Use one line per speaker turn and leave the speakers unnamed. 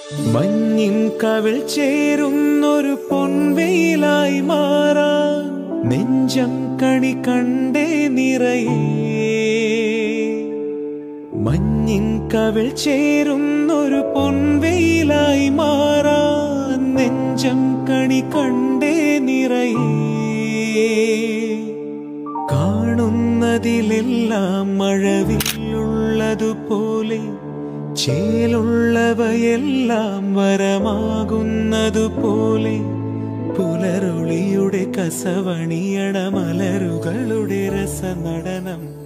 മഞ്ഞിൻ കവിൾ ചേരുന്നൊരു പൊൻവെയിലായി മാറാൻ നെഞ്ചം കണി കണ്ടേ നിറയേ മഞ്ഞിൻ കവിൾ ചേരുന്നൊരു പൊൻവെയിലായി മാറാൻ നെഞ്ചം കണി കണ്ടേ നിറയേ കാണുന്നതിലെല്ലാം മഴവില്ലുള്ളതുപോലെ ചേലുള്ളവയെല്ലാം വരമാകുന്നതുപോലെ പുലരൊളിയുടെ കസവണിയണ മലരുകളുടെ രസനടനം